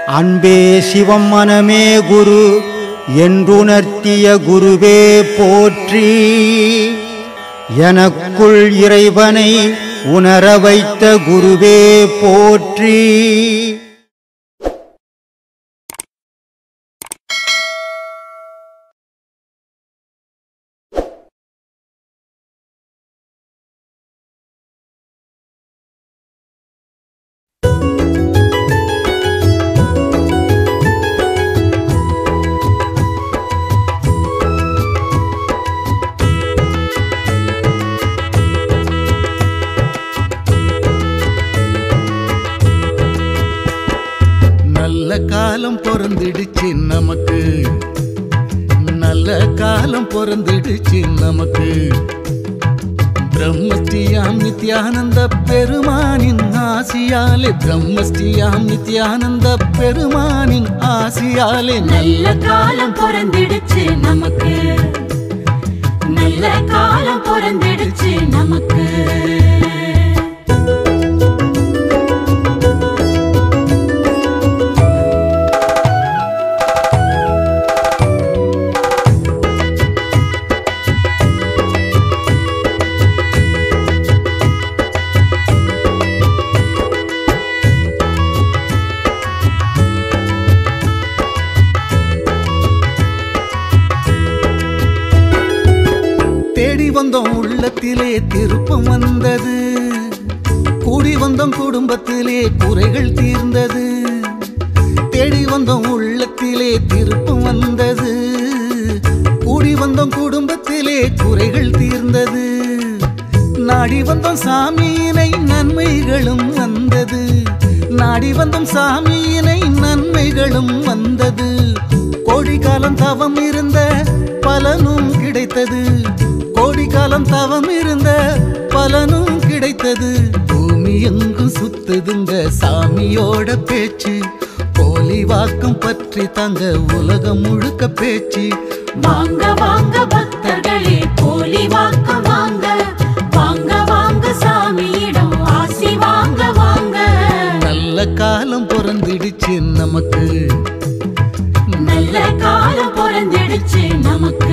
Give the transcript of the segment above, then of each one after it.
அன்பே சிவம் மனமே குரு என்றுணர்த்திய குருவே போற்றி எனக்குள் இறைவனை உணர வைத்த குருவே போற்றி நல்ல காலம் பிறந்துடுச்சு நமக்கு நல்ல காலம் பிறந்துடுச்சு நமக்கு பிரம்மஸ்ரீயாம் நித்யானந்த பெருமானின் ஆசியாலே பிரம்மஸ்ரீயாம் நித்யானந்த பெருமானின் ஆசியாலே நல்ல காலம் பிறந்திடுச்சு நமக்கு நல்ல காலம் பிறந்திடுச்சு நமக்கு தேடி வந்தோம் உள்ளத்திலே திருப்பம் வந்தது கூடி வந்தோம் குடும்பத்திலே குறைகள் தீர்ந்தது தேடி வந்தோம் உள்ளத்திலே திருப்பம் வந்தது கூடி வந்தோம் குடும்பத்திலே குறைகள் தீர்ந்தது நாடி வந்தோம் சாமியினை நன்மைகளும் வந்தது நாடி வந்தோம் சாமியினை நன்மைகளும் வந்தது கோடி காலம் தவம் இருந்த பலனும் கிடைத்தது கோடி காலம் தவம் இருந்த பலனும் கிடைத்தது பூமி எங்கும் சுத்துதுங்க சாமியோட பேச்சு போலி வாக்கம் பற்றி தங்க உலகம் முழுக்க பேச்சு வாங்க வாங்க பக்தர்களே போலி வாக்க வாங்க வாங்க வாங்க சாமியிடம் ஆசி வாங்க வாங்க நல்ல காலம் பிறந்திடுச்சு நமக்கு நல்ல காலம் பிறந்திடுச்சு நமக்கு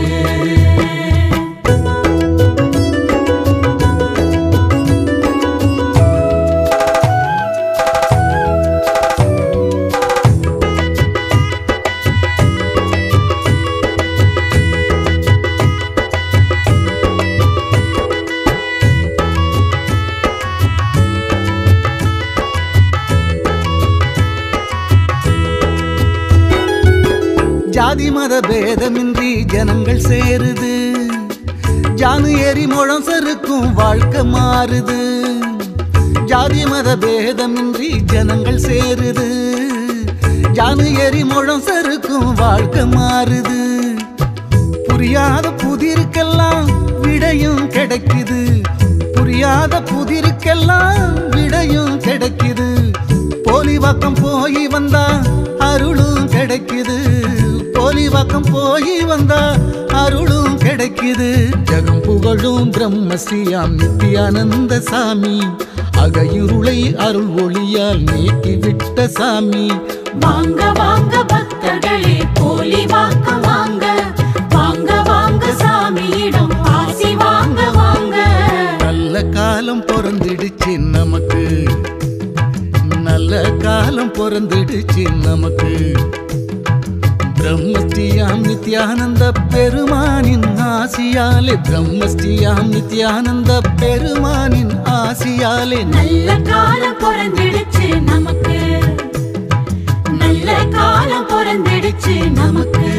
ஜாதி மத பேதமின்றி ஜனங்கள் சேருது ஜானு ஏறி முழம் சறுக்கும் வாழ்க்கை மாறுது ஜாதி மத பேதமின்றி ஜனங்கள் சேருது ஜானு ஏறி முழம் சறுக்கும் வாழ்க்கை மாறுது புரியாத புதிருக்கெல்லாம் விடையும் கிடைக்குது புரியாத புதிருக்கெல்லாம் விடையும் கிடைக்குது போலிவாக்கம் போய் வந்தா அருளும் கிடைக்குது போலிவாக்கம் போய் வந்தா அருளும் கிடைக்குது ஜகம் புகழும் பிரம்மஸ்ரீயாம் நித்யானந்த சாமி அகையுருளை அருள் ஒளியால் நீக்கி விட்ட சாமி வாங்க வாங்க பக்தர்களே போலி வாக்க வாங்க வாங்க வாங்க சாமியிடம் ஆசி வாங்க வாங்க நல்ல காலம் பிறந்துடுச்சு நமக்கு நல்ல காலம் பிறந்துடுச்சு நமக்கு பிரம்மஸ்ரீயாம் நித்யானந்த பெருமானின் ஆசியாலே பிரம்மஸ்ரீயாம் நித்யானந்த பெருமானின் ஆசியாலே நல்ல காலம் பிறந்திடுச்சு நமக்கு நல்ல காலம் பிறந்திடுச்சு நமக்கு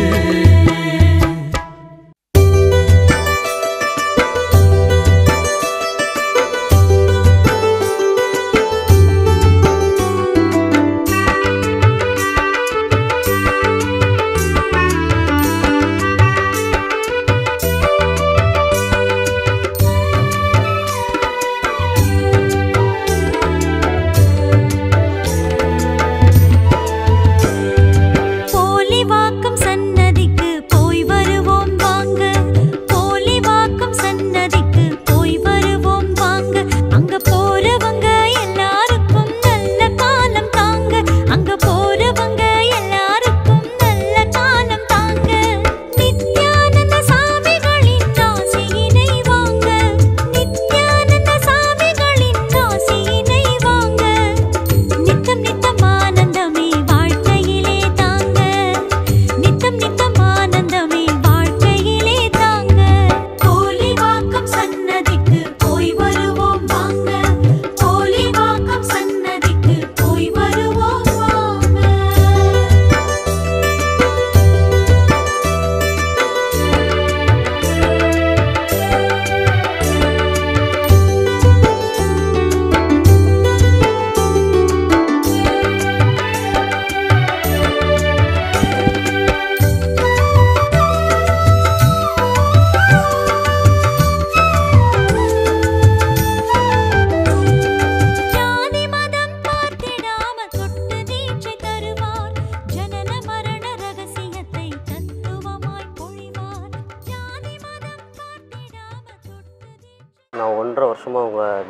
போலி வாக்கம் சன்னதிக்கு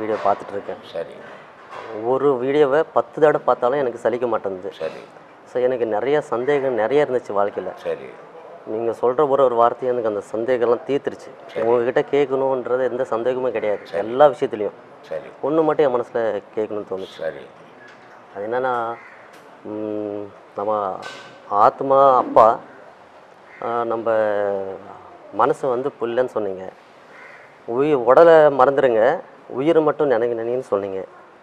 வீடியோ பார்த்துட்டு இருக்கேன் சரி ஒரு வீடியோவை பத்து தடவை பார்த்தாலும் எனக்கு சலிக்க மாட்டேங்குது சரி ஸோ எனக்கு நிறைய சந்தேகம் நிறைய இருந்துச்சு வாழ்க்கையில் சரி நீங்கள் சொல்கிற ஒரு ஒரு வார்த்தையும் எனக்கு அந்த சந்தேகம்லாம் தீர்த்துருச்சு உங்ககிட்ட கேட்கணுன்றது எந்த சந்தேகமும் கிடையாது எல்லா விஷயத்துலையும் சரி ஒன்று மட்டும் என் மனசில் கேட்கணும்னு தோணுச்சு சரி அது என்னென்னா நம்ம ஆத்மா அப்பா ஆஹ் நம்ம மனசு வந்து புல்லன்னு சொன்னீங்க உயிர் உடலை மறந்துடுங்க உயிரை மட்டும் நினைக்க நினைன்னு சொன்னீங்க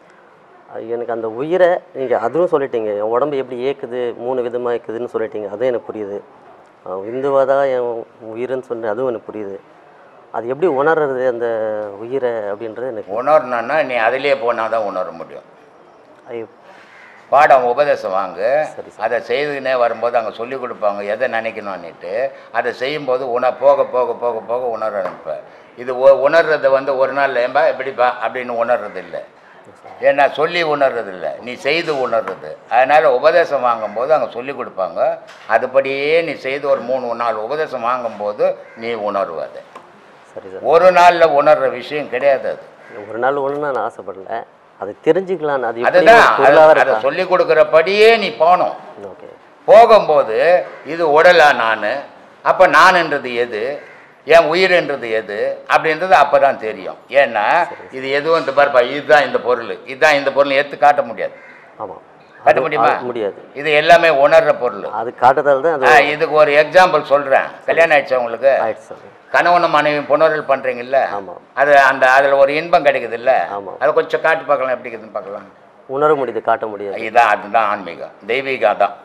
அது எனக்கு அந்த உயிரை நீங்கள் அதுவும் சொல்லிட்டீங்க என் உடம்பு எப்படி ஏக்குது மூணு விதமாக இருக்குதுன்னு சொல்லிட்டீங்க அதுவும் எனக்கு புரியுது இந்துவாக தான் என் உயிர்னு சொன்னேன் அதுவும் எனக்கு புரியுது அது எப்படி உணர்றது அந்த உயிரை அப்படின்றது எனக்கு உணரணும்னா நீ அதிலே போனால் தான் உணர முடியும் ஐயோ, பாடம் உபதேசம் வாங்கு சரி, அதை செய்துனே வரும்போது அங்கே சொல்லி கொடுப்பாங்க எதை நினைக்கணும்னுட்டு அதை செய்யும்போது உண போக போக போக போக உணர ஆரம்பிப்ப இது ஒ- உணர்றது வந்து ஒரு நாள் ஏம்பா எப்படிப்பா அப்படின்னு உணர்றது இல்லை ஏன்னா சொல்லி உணர்றது இல்லை நீ செய்து உணர்றது அதனால் உபதேசம் வாங்கும்போது அங்கே சொல்லி கொடுப்பாங்க அதுபடியே நீ செய்து ஒரு மூணு நாள் உபதேசம் வாங்கும்போது நீ உணர்வு அதை சரி சார் ஒரு நாளில் உணர்ற விஷயம் கிடையாது அது ஒரு நாள் ஒன்று நான் ஆசைப்படல அது தெரிஞ்சுக்கலாம் அது எப்படி அதுதான் ஒரு பொருளாக அதை- அதை இருக்கா சொல்லி கொடுக்குறபடியே நீ போகணும் ஓகே போகும்போது இது உடலா நான் அப்போ நான்ன்றது எது என் உயிர்ன்றது எது அப்படின்றது அப்போ தான் தெரியும் ஏன்னா இது எதுவும் இந்த பாருப்பா இதுதான் இந்த பொருள் இதுதான் இந்த பொருள் எடுத்து காட்ட முடியாது ஆமாம் காட்ட முடியுமா முடியாது இது எல்லாமே உணர்ற பொருள் அது காட்டுறதால தான் அது ஆ, இதுக்கு ஒரு எக்ஸாம்பிள் சொல்கிறேன் கல்யாணம் ஆயிடுச்சு உங்களுக்கு ஆயிடுச்சு சார் கணவனும் மனைவி புணர்வு பண்ணுறீங்கல்ல ஆமாம் அது அந்த அதில் ஒரு இன்பம் கிடைக்குது இல்லை ஆமாம் அதை கொஞ்சம் காட்டி பார்க்கலாம் எப்படி இருக்குதுன்னு பார்க்கலாம் உணர முடியுது காட்ட முடியாது இதான் அதுதான் ஆன்மீகம் தெய்வீகம் தான்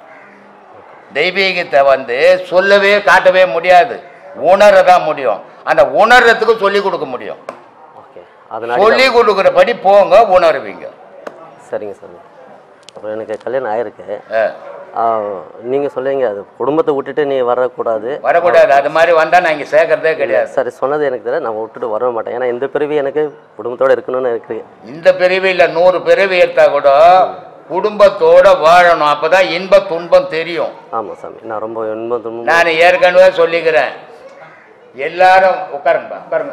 தெய்வீகத்தை வந்து சொல்லவே காட்டவே முடியாது உணரதான் முடியும் அந்த உணர்றதுக்கு சொல்லி கொடுக்க முடியும் ஓகே அதனால சொல்லி கொடுக்குறபடி போங்க உணருவீங்க சரிங்க சார் அப்புறம் எனக்கு கல்யாணம் ஆயிருக்கு ஆ, நீங்கள் சொல்லுவீங்க அது குடும்பத்தை விட்டுட்டு நீ வரக்கூடாது வரக்கூடாது அது மாதிரி வந்தால் நான் இங்கே சேர்க்கறதே கிடையாது சரி சொன்னது எனக்கு தெரியல நான் விட்டுட்டு வர மாட்டேன் ஏன்னா இந்த பிறவி எனக்கு குடும்பத்தோட இருக்கணும்னு இருக்கு இந்த பிறவியில் நூறு பிறவி எடுத்தா கூட குடும்பத்தோட வாழணும் அப்பதான் இன்ப துன்பம் தெரியும் ஆமாம் சாமி நான் ரொம்ப இன்பம் துன்பம் நான் ஏற்கனவே சொல்லிக்கிறேன் எல்லாரும் உட்காருங்கப்பா உட்காருங்க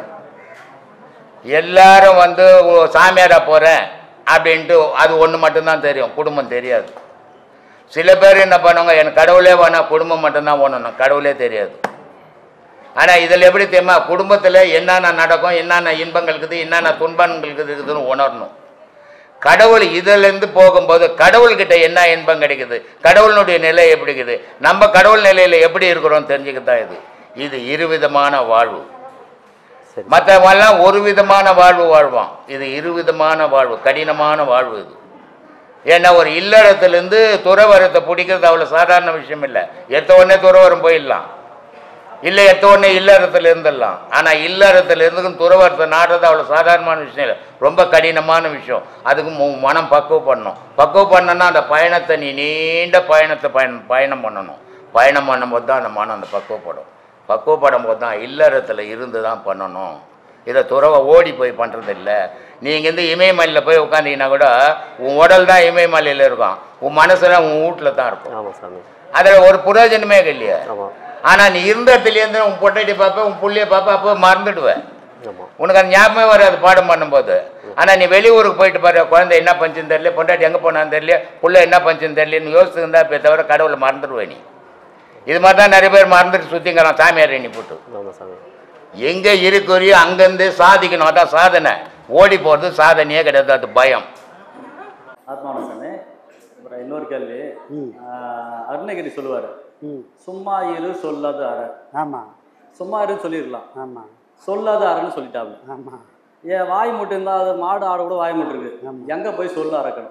எல்லாரும் வந்து ஓ, சாமியாரா போகிறேன் அப்படின்ட்டு அது ஒன்று மட்டும்தான் தெரியும் குடும்பம் தெரியாது சில பேர் என்ன பண்ணுவாங்க எனக்கு கடவுளே வேணாம் குடும்பம் மட்டும்தான் ஓடணும் கடவுளே தெரியாது ஆனால் இதில் எப்படி தெரியுமா குடும்பத்தில் என்னென்ன நடக்கும் என்னென்ன இன்பங்கள் இருக்குது என்னென்ன துன்பங்கள் இருக்குதுன்னு உணரணும் கடவுள் இதிலேருந்து போகும்போது கடவுள்கிட்ட என்ன இன்பம் கிடைக்குது கடவுளினுடைய நிலை எப்படி இருக்குது நம்ம கடவுள் நிலையில் எப்படி இருக்கிறோம் தெரிஞ்சுக்கத்தான் இது இது இருவிதமான வாழ்வு சரி மற்றவெல்லாம் ஒரு விதமான வாழ்வு வாழ்வான் இது இருவிதமான வாழ்வு கடினமான வாழ்வு இது ஏன்னா ஒரு இல்லறத்துலேருந்து துறவரத்தை பிடிக்கிறது அவ்வளோ சாதாரண விஷயம் இல்லை எடுத்த உடனே துறவரம் போயிடலாம் இல்லை எடுத்த உடனே இல்லறத்துல இருந்துடலாம் ஆனால் இல்லறத்துல இருந்து துறவரத்தை நாடுறது அவ்வளோ சாதாரணமான விஷயம் இல்லை ரொம்ப கடினமான விஷயம் அதுக்கு மு- மனம் பக்குவம் பண்ணணும் பக்குவம் பண்ணனா அந்த பயணத்தை நீ நீண்ட பயணத்தை பயணம் பயணம் பண்ணணும் பயணம் பண்ணும்போது தான் அந்த மனம் அந்த பக்குவப்படும் பக்குவப்படும் போது தான் இல்லறத்தில் இருந்து தான் பண்ணணும் இதை துறவை ஓடி போய் பண்ணுறது இல்லை நீ இங்கேருந்து இமயமலையில் போய் உட்காந்தீங்கன்னா கூட உன் உடல் தான் இமயமலையில் இருக்கும் உன் மனசுலாம் உன் வீட்டில் தான் இருக்கும் ஆமாம் சாமி அதில் ஒரு பிரயோஜனமே இல்லையா ஆமாம் ஆனால் நீ இருந்த இடத்துலேருந்து உன் பொட்டாட்டி பார்ப்ப உன் புள்ளைய பார்ப்ப அப்போ மறந்துடுவேன் ஆமாம் உனக்கு அந்த ஞாபகமே வராது பாடம் பண்ணும்போது ஆனால் நீ வெளியூருக்கு போயிட்டு பாரு குழந்தை என்ன பஞ்சுன்னு தெரியல பொண்டாட்டி எங்கே போனான்னு தெரியல புள்ள என்ன பஞ்சுன்னு தெரியலன்னு யோசிச்சுருந்தா இப்போ தவிர கடவுளை மறந்துடுவேன் நீ இது மாதிரி தான் நிறைய பேர் மறந்துட்டு சுற்றிங்கிறான் சாமியார் நீ போட்டு ஆமாம் சாமி எங்கே இருக்கிறியோ அங்கேருந்து சாதிக்கணும் அதான் சாதனை ஓடி போகிறது சாதனையே கிடையாது அது பயம் ஆத்மானசனே அப்புறம் இன்னொரு கேள்வி ஆஹ் அருணகிரி சொல்லுவார் சும்மா இரு சொல்லாத அற ஆமாம் சும்மா இருன்னு சொல்லிடலாம் ஆமாம் சொல்லாத அறன்னு சொல்லிட்டாங்க ஆமாம் ஏன் வாய் மட்டும் இருந்தால் அது மாடு ஆடு கூட வாய் மட்டும் இருக்கு எங்கே போய் சொல்ல அறக்கணும்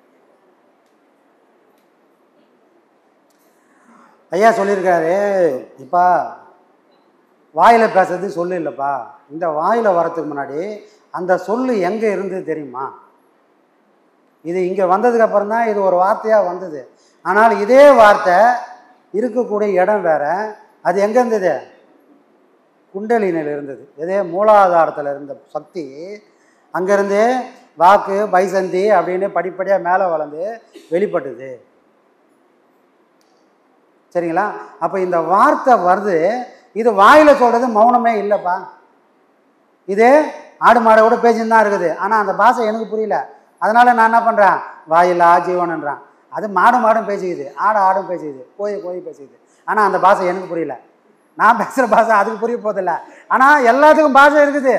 ஐயா சொல்லியிருக்காரு இப்பா வாயில் பேசுறது சொல்லு இல்லைப்பா இந்த வாயில் வரதுக்கு முன்னாடி அந்த சொல்லு எங்கே இருந்தது தெரியுமா இது இங்கே வந்ததுக்கு அப்புறம் தான் இது ஒரு வார்த்தையாக வந்தது ஆனால் இதே வார்த்தை இருக்கக்கூடிய இடம் வேற அது எங்கே இருந்தது குண்டலினில் இருந்தது இதே மூலாதாரத்தில் இருந்த சக்தி அங்கேருந்து வாக்கு பைசந்தி அப்படின்னு படிப்படியாக மேலே வளர்ந்து வெளிப்பட்டது சரிங்களா அப்போ இந்த வார்த்தை வருது இது வாயில் சொல்கிறது மௌனமே இல்லைப்பா இது ஆடு மாடை கூட பேசின்னு தான் இருக்குது ஆனால் அந்த பாஷை எனக்கு புரியல அதனால நான் என்ன பண்ணுறேன் வாயிலா ஜீவனன்றான் அது மாடு மாடும் பேசிக்குது ஆடு ஆடும் பேசிக்குது கோழி கோழி பேசிக்குது ஆனால் அந்த பாஷை எனக்கு புரியல நான் பேசுகிற பாஷை அதுக்கு புரிய போதில்ல ஆனால் எல்லாத்துக்கும் பாஷை இருக்குது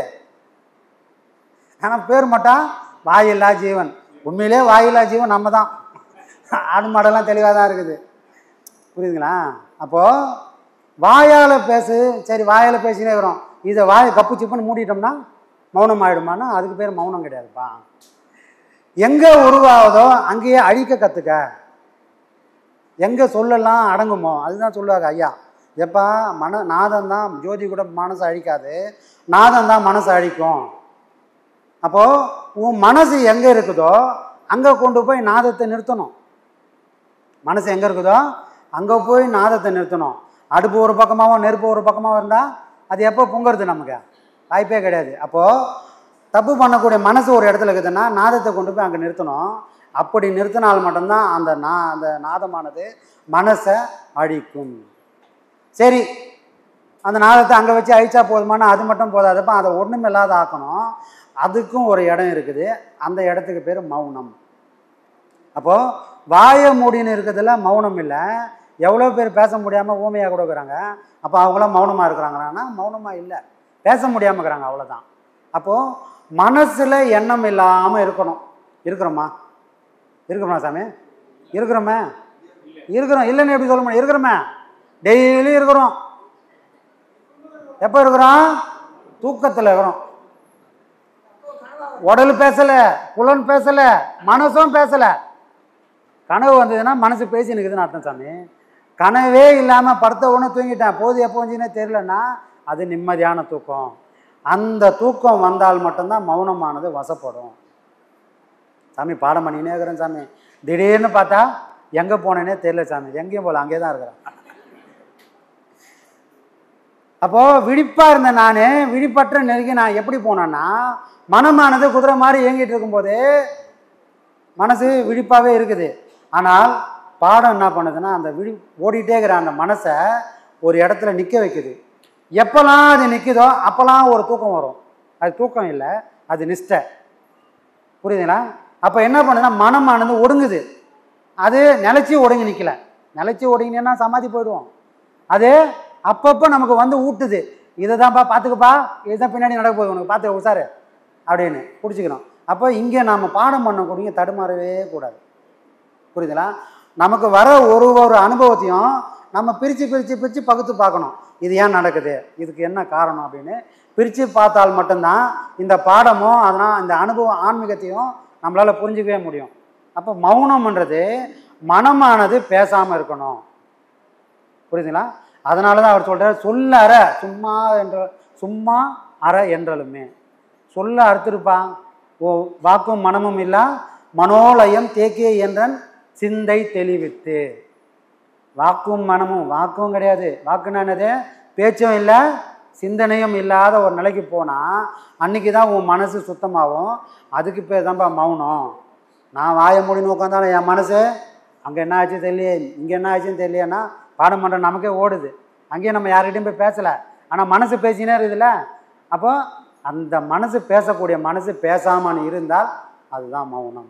ஆனால் பேர் மட்டும் வாயில்லா ஜீவன் உண்மையிலே வாயில்லா ஜீவன் நம்ம தான் ஆடு மாடெல்லாம் தெளிவாக தான் இருக்குது புரியுதுங்களா அப்போது வாயால் பேசு சரி வாயால் பேசினே இருக்கிறோம் இதை வாயை கப்பு சிப்புன்னு மூடிட்டோம்னா மௌனம் ஆகிடுமான்னா அதுக்கு பேர் மௌனம் கிடையாதுப்பா எங்கே உருவாகுதோ அங்கேயே அழிக்க கற்றுக்க எங்கே சொல்லலாம் அடங்குமோ அதுதான் சொல்லுவாங்க ஐயா எப்பா மன நாதம் தான் ஜோதி கூட மனசை அழிக்காது நாதம் தான் மனசை அழிக்கும் அப்போது உன் மனசு எங்கே இருக்குதோ அங்கே கொண்டு போய் நாதத்தை நிறுத்தணும் மனசு எங்கே இருக்குதோ அங்கே போய் நாதத்தை நிறுத்தணும் அடுப்பு ஒரு பக்கமாகவும் நெருப்பு ஒரு பக்கமாகவும் இருந்தால் அது எப்போ பொங்குறது நமக்கு வாய்ப்பே கிடையாது அப்போது தப்பு பண்ணக்கூடிய மனசு ஒரு இடத்துல இருக்குதுன்னா நாதத்தை கொண்டு போய் அங்கே நிறுத்தணும் அப்படி நிறுத்தினால் மட்டும்தான் அந்த நா அந்த நாதமானது மனசை அழிக்கும் சரி அந்த நாதத்தை அங்கே வச்சு அழிச்சா போதுமானா அது மட்டும் போதாதப்ப அதை ஒன்றும் இல்லாத ஆக்கணும் அதுக்கும் ஒரு இடம் இருக்குது அந்த இடத்துக்கு பேர் மௌனம் அப்போது வாயை மூடின்னு இருக்கிறதுல மௌனம் இல்லை எவ்வளோ பேர் பேச முடியாமல் ஊமையாக கூட இருக்கிறாங்க அப்போ அவங்களாம் மௌனமாக இருக்கிறாங்களான்னா மௌனமாக இல்லை பேச முடியாமல் இருக்கிறாங்க அவ்வளோதான் அப்போது மனசில் எண்ணம் இல்லாமல் இருக்கணும் இருக்கிறோமா இருக்கிறோமா சாமி இருக்கிறோமே இருக்கிறோம் இல்லைன்னு எப்படி சொல்ல முடியும் இருக்கிறோமே டெய்லி இருக்கிறோம் எப்போ இருக்கிறோம் தூக்கத்தில் இருக்கிறோம் உடல் பேசலை புலன் பேசலை மனசும் பேசலை கனவு வந்ததுன்னா மனசு பேசி நிற்குதுன்னு அர்த்தம் சாமி கனவே இல்லாமல் படுத்த உடனே தூங்கிட்டேன் போது எப்போ வந்துச்சுன்னே தெரியலன்னா அது நிம்மதியான தூக்கம் அந்த தூக்கம் வந்தால் மட்டும்தான் மௌனமானது வசப்படும் சாமி பாடம் பண்ணினே இருக்கிறேன் சாமி திடீர்னு பார்த்தா எங்கே போனேனே தெரியல சாமி எங்கேயும் போகல அங்கே தான் இருக்கிறேன் அப்போது விழிப்பாக இருந்த நான் விழிப்பற்ற நெருங்கி நான் எப்படி போனேன்னா மனமானது குதிரை மாதிரி இயங்கிட்டு இருக்கும்போது மனசு விழிப்பாகவே இருக்குது ஆனால் பாடம் என்ன பண்ணுதுன்னா அந்த விழி ஓடிட்டே இருக்கிற அந்த மனசை ஒரு இடத்துல நிற்க வைக்குது எப்போல்லாம் அது நிற்குதோ அப்போல்லாம் ஒரு தூக்கம் வரும் அது தூக்கம் இல்லை அது நிஷ்டை புரியுதுங்களா அப்போ என்ன பண்ணுதுன்னா மனமானது ஒடுங்குது அது நிலச்சி ஒடுங்கி நிற்கல நிலச்சி ஒடுங்கினா சமாதி போயிடுவோம் அது அப்பப்போ நமக்கு வந்து ஊட்டுது இதை தான்ப்பா பார்த்துக்கப்பா இதுதான் பின்னாடி நடக்க போகுது உனக்கு பார்த்து உசாரு அப்படின்னு பிடிச்சிக்கணும் அப்போ இங்கே நாம் பாடம் பண்ணக்கூடிய தடுமாறவே கூடாது புரியுதுங்களா நமக்கு வர ஒரு ஒரு அனுபவத்தையும் நம்ம பிரித்து பிரித்து பிரித்து பகுத்து பார்க்கணும் இது ஏன் நடக்குது இதுக்கு என்ன காரணம் அப்படின்னு பிரித்து பார்த்தால் மட்டும்தான் இந்த பாடமும் அதனால் இந்த அனுபவம் ஆன்மீகத்தையும் நம்மளால் புரிஞ்சிக்கவே முடியும் அப்போ மௌனம்ன்றது மனமானது பேசாமல் இருக்கணும் புரியுதுங்களா அதனால தான் அவர் சொல்கிறார் சொல்ல அற சும்மா என்ற சும்மா அற என்றலுமே சொல்ல அறுத்திருப்பான் ஓ வாக்கும் மனமும் இல்லா மனோலயம் தேக்கிய என்றன் சிந்தை தெளிவித்து வாக்கும் மனமும் வாக்கும் கிடையாது வாக்குன்னா என்னது பேச்சும் இல்லை சிந்தனையும் இல்லாத ஒரு நிலைக்கு போனால் அன்னைக்கு தான் உன் மனசு சுத்தமாகும் அதுக்கு பேர் தான்ப்பா மௌனம் நான் வாயை மூடின்னு உட்காந்தாலும் என் மனசு அங்கே என்ன ஆச்சு தெரியலையே இங்கே என்ன ஆச்சுன்னு தெரியலையேன்னா பாடம் பண்ணுற நமக்கே ஓடுது அங்கேயும் நம்ம யார்கிட்டயும் போய் பேசலை ஆனால் மனசு பேசினே இருக்குதுல்ல அப்போ அந்த மனசு பேசக்கூடிய மனசு பேசாமல் இருந்தால் அதுதான் மௌனம்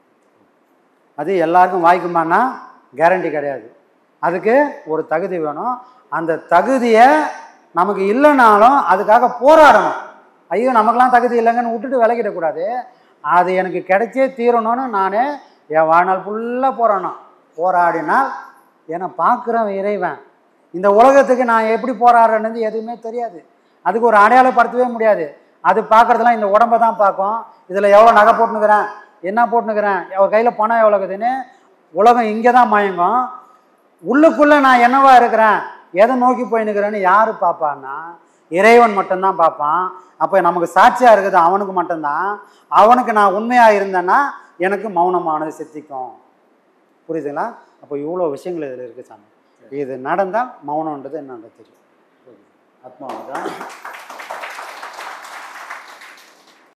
அது எல்லாருக்கும் வாய்க்குமானா கேரண்டி கிடையாது அதுக்கு ஒரு தகுதி வேணும் அந்த தகுதியை நமக்கு இல்லைனாலும் அதுக்காக போராடணும் ஐயோ நமக்கெல்லாம் தகுதி இல்லைங்கன்னு விட்டுட்டு விலகிடக்கூடாது அது எனக்கு கிடைச்சே தீரணும்னு நான் என் வாழ்நாள் ஃபுல்லாக போராடணும் போராடினால் என்னை பார்க்குறேன் இறைவன் இந்த உலகத்துக்கு நான் எப்படி போராடுறேன்னு எதுவுமே தெரியாது அதுக்கு ஒரு அடையாளப்படுத்தவே முடியாது அது பார்க்குறதெல்லாம் இந்த உடம்பை தான் பார்க்கும் இதில் எவ்வளோ நகை போட்டுனுக்கிறேன் என்ன போட்டுனுக்கிறேன் அவர் கையில் பணம் எவ்வளோ இருக்குதுன்னு உலகம் இங்கே தான் மயங்கும் உள்ளுக்குள்ளே நான் என்னவா இருக்கிறேன் எதை நோக்கி போயினுக்கிறேன்னு யார் பார்ப்பான்னா இறைவன் மட்டும்தான் பார்ப்பான் அப்போ நமக்கு சாட்சியாக இருக்குது அவனுக்கு மட்டும்தான் அவனுக்கு நான் உண்மையாக இருந்தேன்னா எனக்கு மௌனமானது சித்திக்கும் புரியுதுங்களா அப்போ இவ்வளோ விஷயங்கள் இதில் இருக்குது சாமி இது நடந்தால் மௌனன்றது என்னன்றது தெரியும் ஆத்மாவுதான்